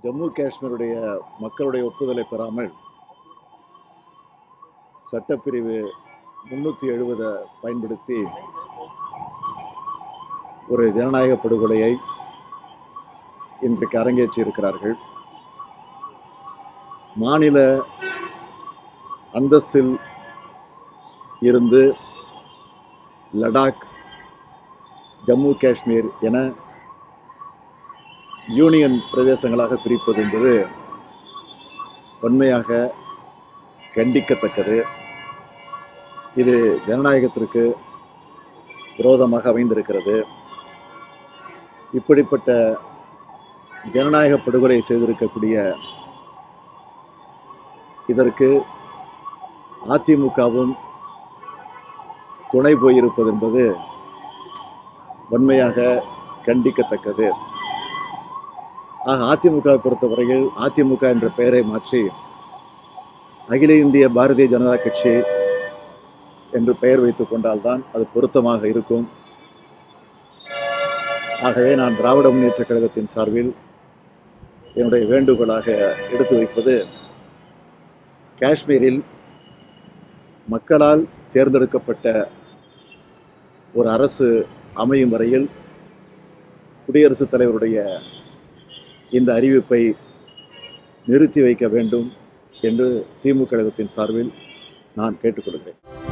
ஜம்மு காஷ்மீருடைய மக்களுடைய ஒப்புதலை பெறாமல் சட்டப்பிரிவு முன்னூற்றி எழுபதை பயன்படுத்தி ஒரு ஜனநாயக படுகொலையை இன்றைக்கு அரங்கேற்றி இருக்கிறார்கள் மாநில அந்தஸ்தில் இருந்து லடாக் ஜம்மு காஷ்மீர் என யூனியன் பிரதேசங்களாக பிரிப்பது என்பது உண்மையாக கண்டிக்கத்தக்கது இது ஜனநாயகத்திற்கு விரோதமாக அமைந்திருக்கிறது இப்படிப்பட்ட ஜனநாயக படுகொலை செய்திருக்கக்கூடிய இதற்கு அதிமுகவும் துணை போயிருப்பது என்பது உண்மையாக கண்டிக்கத்தக்கது ஆக அதிமுகவை பொறுத்தவரையில் அதிமுக என்ற பெயரை மாற்றி அகில இந்திய பாரதிய ஜனதா கட்சி என்று பெயர் வைத்துக் கொண்டால்தான் அது பொருத்தமாக இருக்கும் ஆகவே நான் திராவிட முன்னேற்றக் கழகத்தின் சார்பில் என்னுடைய வேண்டுகோளாக எடுத்து வைப்பது காஷ்மீரில் மக்களால் தேர்ந்தெடுக்கப்பட்ட ஒரு அரசு அமையும் வரையில் குடியரசுத் தலைவருடைய இந்த அறிவிப்பை நிறுத்தி வைக்க வேண்டும் என்று திமுக கழகத்தின் சார்பில் நான் கேட்டுக்கொள்கிறேன்